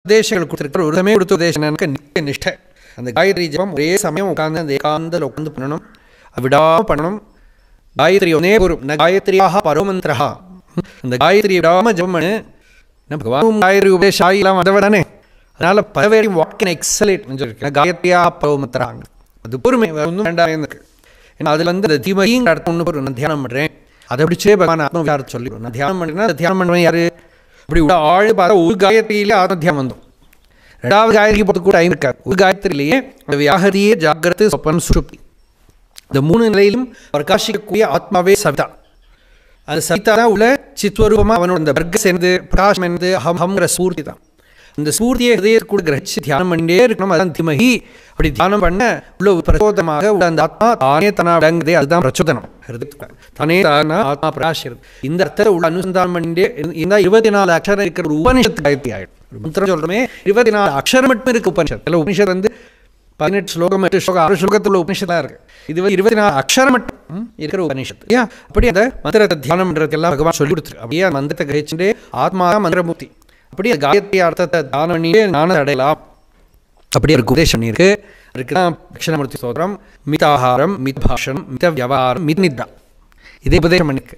உபதேசங்கள் கொடுத்துருக்காரு ஒரு சமயம் கொடுத்த உபதேசம் எனக்கு நித்திய நிஷ்டை அந்த காயத்ரி ஜபம் ஒரே சமயம் உட்காந்து அந்த ஏகாந்தத்தில் உட்காந்து பண்ணணும் அது விடாம பண்ணணும் காயத்ரி ஒன்னே ஒரு ந காயத்ரியாக பரோமந்திரா அந்த காயத்ரி விடாம ஜபம் பண்ணு நம்ம பகவானும் காயத்ரி உபதேசம் ஆகிலாம் வந்தவ தானே அதனால பலவேரி வாக்கின் எக்ஸலேட் சொல்லியிருக்கேன் காயத்ரியாக பரோமந்திராங்க அது பொறுமை வேற ஒன்றும் வேண்டாம் எனக்கு ஏன்னா அதில் வந்து அந்த தீமகிங்கிற அர்த்தம் ஒன்று ஒரு நான் தியானம் பண்ணுறேன் அதை பிடிச்சே பகவான் ஆத்ம விசாரத்தை சொல்லிடுவோம் நான் தியானம் பண்ணுறேன்னா அதை தியானம் பண்ணுவேன் யாரு அப்படி உள்ள ஆழ் பார்த்தா ஒரு காயத்ரியிலே ஆத்ம தியானம் வந்தோம் ரெண்டாவது காயத்ரி போட்டு கூட டைம் இருக்காது ஒரு காயத்ரியிலேயே அந்த வியாகரியே ஜாகிரத்து சொப்பன் சுஷுப்தி இந்த மூணு நிலையிலும் பிரகாசிக்கக்கூடிய ஆத்மாவே சவிதா அது சவிதா தான் உள்ள சித்வரூபமாக அவனோட அந்த வர்க்க சேர்ந்து பிரகாசம் என்னது ஹம் ஹம்ங்கிற ஸ்பூர்த்தி தான் இந்த ஸ்பூர்த்தியை ஹிருதயத்தை கூட கிரகிச்சு தியானம் பண்ணிட்டே இருக்கணும் அதான் திமகி அப்படி தியானம் பண்ண உள்ள ஒரு பிரச்சோதனமாக உள்ள அந்த ஆத்மா தானே தானா விளங்குதே அதுதான் பிரச்சோதனம் ஹிருதயத்துக்கு தானே தானா ஆத்மா பிரகாசிக்கிறது இந்த அர்த்தத்தை உள்ள அனுசந்தானம் பண்ணிட்டே இந்த இருபத்தி நாலு அக்ஷரம் இருக்கிற ஒரு உபனிஷத்து காயத்ரி ஆகிடும் ஒரு மந்திரம் சொல்கிறோமே இருபத்தி நாலு அக்ஷரம் மட்டும் இருக்கு உபனிஷத் இல்லை உபனிஷத் வந்து பதினெட்டு ஸ்லோகம் எட்டு ஸ்லோகம் ஆறு ஸ்லோகத்தில் உபனிஷத்தாக இருக்குது இது வந்து இருபத்தி நாலு அக்ஷரம் மட்டும் இருக்கிற உபனிஷத்து ஏன் அப்படி அந்த மந்திரத்தை தியானம் பண்ணுறதுக்கெல்லாம் பகவான் சொல்லி கொடுத்துரு அப்படியே அந்த மந்திரத்தை கிரகிச்சுட்டு ஆத்மா தான் மந்திரமூர்த்தி அப்படி காயத்ரி அர்த்தத்தை தானம் பண்ணியே நானும் அடையலாம் அப்படி ஒரு உபதேசம் பண்ணியிருக்கு அதுக்கு தான் தட்சிணமூர்த்தி சோதரம் மிதாகாரம் மித் பாஷனம் மித வியவகாரம் மித் நித்ரா இதே உபதேசம் பண்ணிருக்கு